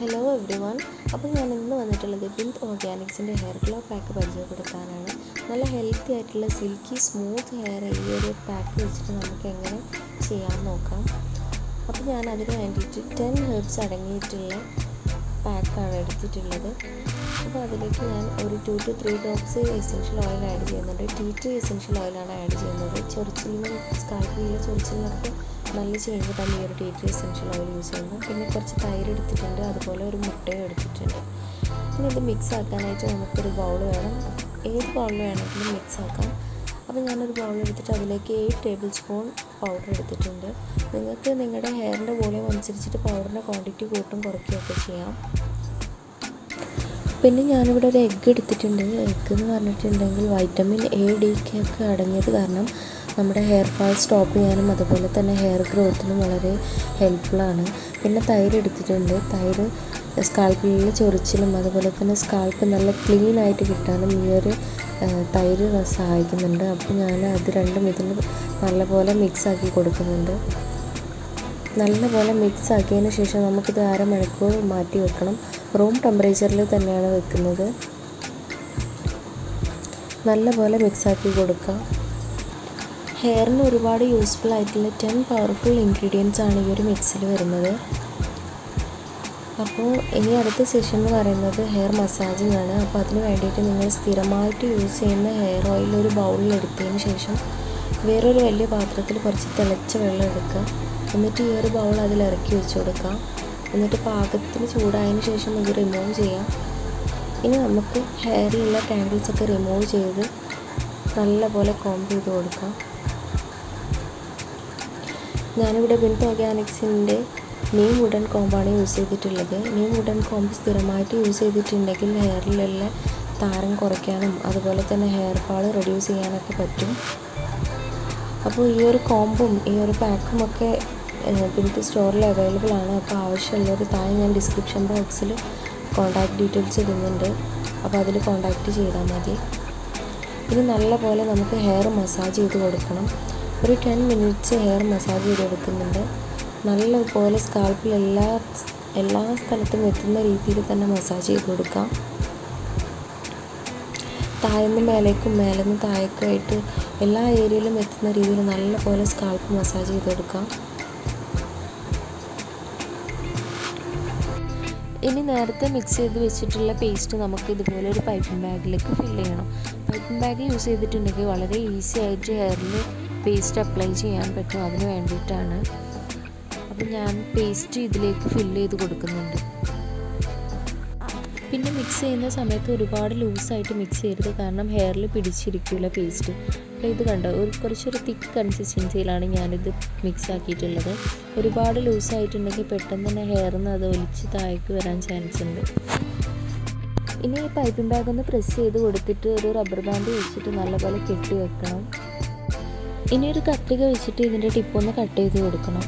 hello every one അപ്പോൾ ഞാൻ ഇന്ന് വന്നിട്ടുള്ളത് ബിന്ത് ഓർഗാനിക്സിൻ്റെ ഹെയർ ഗ്ലോ പാക്ക് പരിചയപ്പെടുത്താനാണ് നല്ല ഹെൽത്തി ആയിട്ടുള്ള സിൽക്കി സ്മൂത്ത് ഹെയർ ഈ ഒരു പാക്ക് വെച്ചിട്ട് നമുക്ക് എങ്ങനെ ചെയ്യാൻ നോക്കാം അപ്പോൾ ഞാൻ അതിന് വേണ്ടിയിട്ട് ടെൻ ഹെർബ്സ് അടങ്ങിയിട്ടുള്ള പാക്കാണ് എടുത്തിട്ടുള്ളത് അപ്പോൾ അതിലേക്ക് ഞാൻ ഒരു two to three drops essential oil add ചെയ്യുന്നുണ്ട് ടീ ടു എസെൻഷ്യൽ ഓയിലാണ് ആഡ് ചെയ്യുന്നത് ചൊറിച്ചിലിനും സ്കാൽപ്പിലെ ചൊറിച്ചിലിനൊക്കെ നല്ല ചേഞ്ച് കിട്ടാൻ ഈ ഒരു tea tree essential oil use ചെയ്യുന്നു പിന്നെ കുറച്ച് തൈര് എടുത്തിട്ടുണ്ട് അതുപോലെ ഒരു മുട്ടയും എടുത്തിട്ടുണ്ട് പിന്നെ ഇത് മിക്സ് ആക്കാനായിട്ട് നമുക്കൊരു ബൗൾ വേണം ഏത് ബൗളിൽ വേണമെങ്കിലും മിക്സ് ആക്കാം അപ്പോൾ ഞാനൊരു ബൗൾ എടുത്തിട്ട് അതിലേക്ക് എയ്റ്റ് ടേബിൾ സ്പൂൺ പൗഡർ എടുത്തിട്ടുണ്ട് നിങ്ങൾക്ക് നിങ്ങളുടെ ഹെയറിൻ്റെ വോളിയം അനുസരിച്ചിട്ട് പൗഡറിൻ്റെ ക്വാണ്ടിറ്റി കൂട്ടും കുറയ്ക്കുകയൊക്കെ ചെയ്യാം പിന്നെ ഞാനിവിടെ ഒരു എഗ്ഗ് എടുത്തിട്ടുണ്ട് എഗ്ഗ് എന്ന് പറഞ്ഞിട്ടുണ്ടെങ്കിൽ വൈറ്റമിൻ എ ഡി കെ ഒക്കെ അടങ്ങിയത് കാരണം നമ്മുടെ ഹെയർ ഫാൾ സ്റ്റോപ്പ് ചെയ്യാനും അതുപോലെ തന്നെ ഹെയർ ഗ്രോത്തിനും വളരെ ഹെൽപ്ഫുള്ളാണ് പിന്നെ തൈര് എടുത്തിട്ടുണ്ട് തൈര് സ്കാൽപ്പിലെ ചൊറിച്ചിലും അതുപോലെ തന്നെ സ്കാൽപ്പ് നല്ല ക്ലീൻ ആയിട്ട് കിട്ടാനും ഈ ഒരു തൈര് സഹായിക്കുന്നുണ്ട് അപ്പോൾ ഞാൻ അത് രണ്ടും ഇതിൽ നല്ലപോലെ മിക്സ് ആക്കി കൊടുക്കുന്നുണ്ട് നല്ലപോലെ മിക്സ് ആക്കിയതിന് ശേഷം നമുക്കിത് അരമണിക്കൂർ മാറ്റി വെക്കണം റൂം ടെമ്പറേച്ചറിൽ തന്നെയാണ് വെക്കുന്നത് നല്ലപോലെ മിക്സ് ആക്കി കൊടുക്കുക ഹെയറിന് ഒരുപാട് യൂസ്ഫുൾ ആയിട്ടുള്ള ടെൻ പവർഫുൾ ഇൻഗ്രീഡിയൻസ് ആണ് ഈ ഒരു മിക്സിൽ വരുന്നത് അപ്പോൾ ഇനി അടുത്ത സെഷൻ എന്ന് പറയുന്നത് ഹെയർ മസാജിങ് ആണ് അപ്പോൾ അതിന് വേണ്ടിയിട്ട് നിങ്ങൾ സ്ഥിരമായിട്ട് യൂസ് ചെയ്യുന്ന ഹെയർ ഓയിൽ ഒരു ബൗളിൽ എടുത്തതിന് ശേഷം വേറൊരു വലിയ പാത്രത്തിൽ കുറച്ച് തിളച്ച വെള്ളം എടുക്കുക എന്നിട്ട് ഈ ഒരു ബൗൾ അതിൽ ഇറക്കി വെച്ച് കൊടുക്കാം എന്നിട്ട് പാകത്തിന് ചൂടായതിന് ശേഷം ഇത് റിമൂവ് ചെയ്യാം ഇനി നമുക്ക് ഹെയറിലുള്ള ടാങ്കിൾസ് ഒക്കെ റിമൂവ് ചെയ്ത് നല്ലപോലെ കോംബ് ചെയ്ത് കൊടുക്കാം ഞാനിവിടെ ബിൻത്ത് ഓർഗാനിക്സിൻ്റെ നീം വുഡൻ കോമ്പാണ് യൂസ് ചെയ്തിട്ടുള്ളത് നീം വുഡൻ കോമ്പ് സ്ഥിരമായിട്ട് യൂസ് ചെയ്തിട്ടുണ്ടെങ്കിൽ ഹെയറിലുള്ള താരം കുറയ്ക്കാനും അതുപോലെ തന്നെ ഹെയർ ഫാൾ റെഡ്യൂസ് ചെയ്യാനൊക്കെ പറ്റും അപ്പോൾ ഈ ഒരു കോമ്പും ഈ ഒരു പാക്കും ഒക്കെ ബിൻത്ത് സ്റ്റോറിൽ അവൈലബിൾ ആണ് അപ്പോൾ ആവശ്യമുള്ളവർ താഴെ ഞാൻ ഡിസ്ക്രിപ്ഷൻ ബോക്സിൽ കോൺടാക്റ്റ് ഡീറ്റെയിൽസ് ഇടുന്നുണ്ട് അപ്പോൾ അതിൽ കോൺടാക്റ്റ് ചെയ്താൽ മതി ഇനി നല്ലപോലെ നമുക്ക് ഹെയർ മസാജ് ചെയ്ത് കൊടുക്കണം ഒരു ടെൻ മിനിറ്റ്സ് ഹെയർ മസാജ് ചെയ്ത് കൊടുക്കുന്നുണ്ട് നല്ലപോലെ സ്കാൽപ്പിൽ എല്ലാ എല്ലാ സ്ഥലത്തും എത്തുന്ന രീതിയിൽ തന്നെ മസാജ് ചെയ്ത് കൊടുക്കാം താഴ്ന്ന് മേലേക്കും മേലെന്ന് താഴേക്കായിട്ട് എല്ലാ ഏരിയയിലും എത്തുന്ന രീതിയിൽ നല്ലപോലെ സ്കാൽപ്പ് മസാജ് ചെയ്ത് കൊടുക്കാം ഇനി നേരത്തെ മിക്സ് ചെയ്ത് വെച്ചിട്ടുള്ള പേസ്റ്റ് നമുക്ക് ഇതുപോലെ ഒരു പൈപ്പിംഗ് ബാഗിലേക്ക് ഫില്ല് ചെയ്യണം പൈപ്പിംഗ് ബാഗ് യൂസ് ചെയ്തിട്ടുണ്ടെങ്കിൽ വളരെ ഈസി ആയിട്ട് ഹെയറിൽ പേസ്റ്റ് അപ്ലൈ ചെയ്യാൻ പറ്റും അതിന് വേണ്ടിയിട്ടാണ് അപ്പോൾ ഞാൻ പേസ്റ്റ് ഇതിലേക്ക് ഫില്ല് ചെയ്ത് കൊടുക്കുന്നുണ്ട് പിന്നെ മിക്സ് ചെയ്യുന്ന സമയത്ത് ഒരുപാട് ലൂസായിട്ട് മിക്സ് ചെയ്യരുത് കാരണം ഹെയറിൽ പിടിച്ചിരിക്കില്ല പേസ്റ്റ് അപ്പോൾ ഇത് കണ്ടോ ഒരു കുറച്ചൊരു തിക്ക് കൺസിസ്റ്റൻസിയിലാണ് ഞാനിത് മിക്സ് ആക്കിയിട്ടുള്ളത് ഒരുപാട് ലൂസായിട്ടുണ്ടെങ്കിൽ പെട്ടെന്ന് തന്നെ ഹെയറിൽ നിന്ന് അത് ഒലിച്ച് താഴേക്ക് വരാൻ ചാൻസ് ഉണ്ട് ഇനി ഈ പൈപ്പിംഗ് ബാഗ് ഒന്ന് പ്രസ് ചെയ്ത് കൊടുത്തിട്ട് ഒരു റബ്ബർ ബാൻഡ് വെച്ചിട്ട് നല്ലപോലെ കെട്ടി വെക്കണം ഇനി ഒരു കത്രിക വെച്ചിട്ട് ഇതിൻ്റെ ടിപ്പൊന്ന് കട്ട് ചെയ്ത് കൊടുക്കണം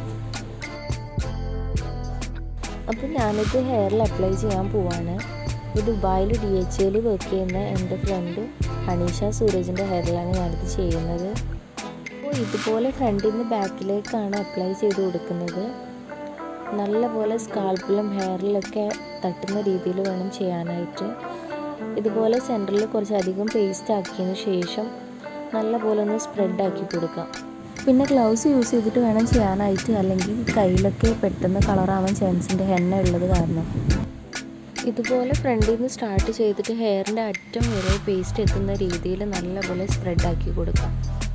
അപ്പോൾ ഞാനിത് ഹെയറിൽ അപ്ലൈ ചെയ്യാൻ പോവാണ് ഇത് ദുബായിൽ ഡി എച്ച് എയിൽ വർക്ക് ചെയ്യുന്ന എൻ്റെ ഫ്രണ്ട് അനീഷ സൂരജിൻ്റെ ഹെയറിലാണ് ഞാനിത് ചെയ്യുന്നത് അപ്പോൾ ഇതുപോലെ ഫ്രണ്ടിൽ നിന്ന് ബാക്കിലേക്കാണ് അപ്ലൈ ചെയ്ത് കൊടുക്കുന്നത് നല്ലപോലെ സ്കാൽപ്പിലും ഹെയറിലൊക്കെ തട്ടുന്ന രീതിയിൽ വേണം ചെയ്യാനായിട്ട് ഇതുപോലെ സെൻറ്ററിൽ കുറച്ചധികം പേസ്റ്റ് ആക്കിയതിന് ശേഷം നല്ലപോലെ ഒന്ന് സ്പ്രെഡ് ആക്കി കൊടുക്കാം പിന്നെ ഗ്ലൗസ് യൂസ് ചെയ്തിട്ട് വേണം ചെയ്യാനായിട്ട് അല്ലെങ്കിൽ കയ്യിലൊക്കെ പെട്ടെന്ന് കളറാവാൻ ചാൻസ് ഉണ്ട് എണ്ണ ഉള്ളത് കാരണം ഇതുപോലെ ഫ്രണ്ടിൽ നിന്ന് സ്റ്റാർട്ട് ചെയ്തിട്ട് ഹെയറിൻ്റെ അറ്റം വരെ പേസ്റ്റ് എത്തുന്ന രീതിയിൽ നല്ലപോലെ സ്പ്രെഡ് ആക്കി കൊടുക്കാം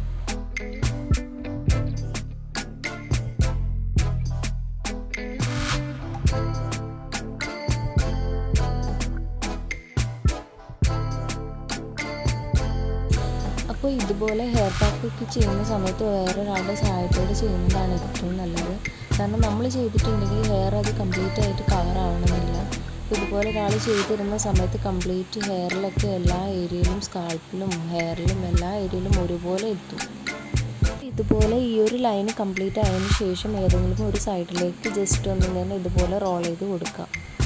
അപ്പോൾ ഇതുപോലെ ഹെയർ പാക്കൊക്കെ ചെയ്യുന്ന സമയത്ത് വേറൊരാളുടെ സഹായത്തോടെ ചെയ്യുന്നതാണ് ഏറ്റവും നല്ലത് കാരണം നമ്മൾ ചെയ്തിട്ടുണ്ടെങ്കിൽ ഹെയർ അത് കംപ്ലീറ്റ് ആയിട്ട് കവർ ആവണമെന്നില്ല ഇതുപോലെ ഒരാൾ ചെയ്തിരുന്ന സമയത്ത് കംപ്ലീറ്റ് ഹെയറിലൊക്കെ എല്ലാ ഏരിയയിലും സ്കാൾപ്പിലും ഹെയറിലും എല്ലാ ഏരിയയിലും ഒരുപോലെ എത്തും ഇതുപോലെ ഈ ഒരു ലൈൻ കംപ്ലീറ്റ് ആയതിനു ശേഷം ഏതെങ്കിലും ഒരു സൈഡിലേക്ക് ജസ്റ്റ് ഒന്നും തന്നെ ഇതുപോലെ റോൾ ചെയ്ത് കൊടുക്കാം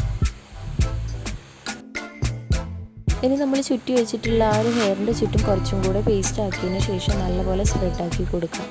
ഇനി നമ്മൾ ചുറ്റി വെച്ചിട്ടുള്ള ആ ഒരു ഹെയറിൻ്റെ ചുറ്റും കുറച്ചും കൂടെ പേസ്റ്റ് ആക്കിയതിന് ശേഷം നല്ലപോലെ സ്പ്രെഡ് ആക്കി കൊടുക്കാം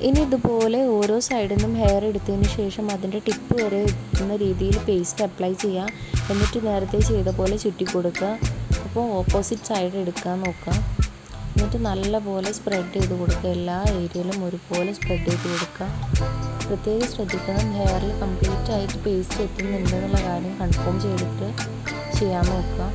ഇനി ഇതുപോലെ ഓരോ സൈഡിൽ നിന്നും ഹെയർ എടുത്തതിന് ശേഷം അതിൻ്റെ ടിപ്പ് വരെ എത്തുന്ന രീതിയിൽ പേസ്റ്റ് അപ്ലൈ ചെയ്യുക എന്നിട്ട് നേരത്തെ ചെയ്ത പോലെ ചുറ്റി കൊടുക്കുക അപ്പോൾ ഓപ്പോസിറ്റ് സൈഡ് എടുക്കാൻ നോക്കുക എന്നിട്ട് നല്ലപോലെ സ്പ്രെഡ് ചെയ്ത് കൊടുക്കുക എല്ലാ ഏരിയയിലും ഒരുപോലെ സ്പ്രെഡ് ചെയ്ത് കൊടുക്കുക പ്രത്യേകം ശ്രദ്ധിക്കണം ഹെയറിൽ കംപ്ലീറ്റ് ആയിട്ട് പേസ്റ്റ് എത്തുന്നുണ്ടെന്നുള്ള കാര്യം കൺഫേം ചെയ്തിട്ട് ചെയ്യാൻ നോക്കുക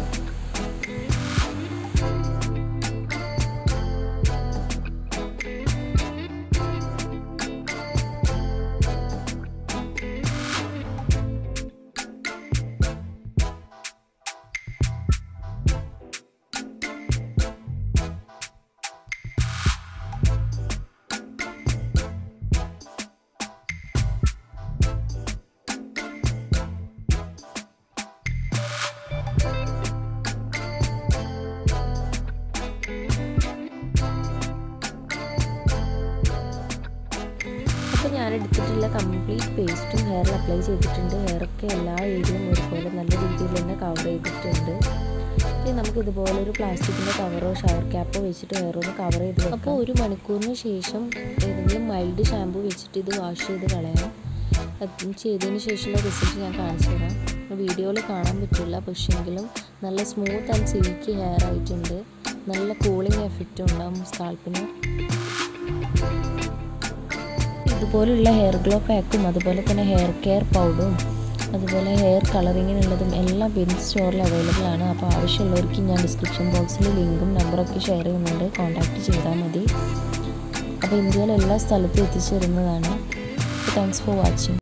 അപ്പോൾ ഞാൻ എടുത്തിട്ടുള്ള കംപ്ലീറ്റ് പേസ്റ്റും ഹെയറിൽ അപ്ലൈ ചെയ്തിട്ടുണ്ട് ഹെയറൊക്കെ എല്ലാ ഏരിയയും ഒരുപോലെ നല്ല രീതിയിൽ തന്നെ കവർ ചെയ്തിട്ടുണ്ട് ഇനി നമുക്ക് ഇതുപോലെ ഒരു പ്ലാസ്റ്റിക്കിൻ്റെ കവറോ ഷവർ ക്യാപ്പോ വെച്ചിട്ട് ഹെയർ ഒന്ന് കവർ ചെയ്ത് വെക്കാം അപ്പോൾ ഒരു മണിക്കൂറിന് ശേഷം ഏതെങ്കിലും മൈൽഡ് ഷാമ്പു വെച്ചിട്ട് ഇത് വാഷ് ചെയ്ത് കളയാം അത് ചെയ്തതിന് ശേഷമുള്ള റിസൾട്ട് ഞാൻ കാണിച്ചു തരാം വീഡിയോയിൽ കാണാൻ പറ്റില്ല പക്ഷേങ്കിലും നല്ല സ്മൂത്ത് ആൻഡ് സിൽക്കി ഹെയർ ആയിട്ടുണ്ട് നല്ല കൂളിംഗ് എഫക്റ്റ് ഉണ്ടാവും സ്കാൾപ്പിന് ഇതുപോലുള്ള ഹെയർ ഗ്ലോ പാക്കും അതുപോലെ തന്നെ ഹെയർ കെയർ പൗഡറും അതുപോലെ ഹെയർ കളറിങ്ങിനുള്ളതും എല്ലാം ബിൻ സ്റ്റോറിൽ അവൈലബിൾ ആണ് അപ്പോൾ ആവശ്യമുള്ളവർക്ക് ഞാൻ ഡിസ്ക്രിപ്ഷൻ ബോക്സിൽ ലിങ്കും നമ്പറൊക്കെ ഷെയർ ചെയ്യുന്നുണ്ട് കോൺടാക്റ്റ് ചെയ്താൽ മതി അപ്പോൾ ഇന്ത്യയിലെ എല്ലാ സ്ഥലത്തും എത്തിച്ചു തരുന്നതാണ് താങ്ക്സ് ഫോർ വാച്ചിങ്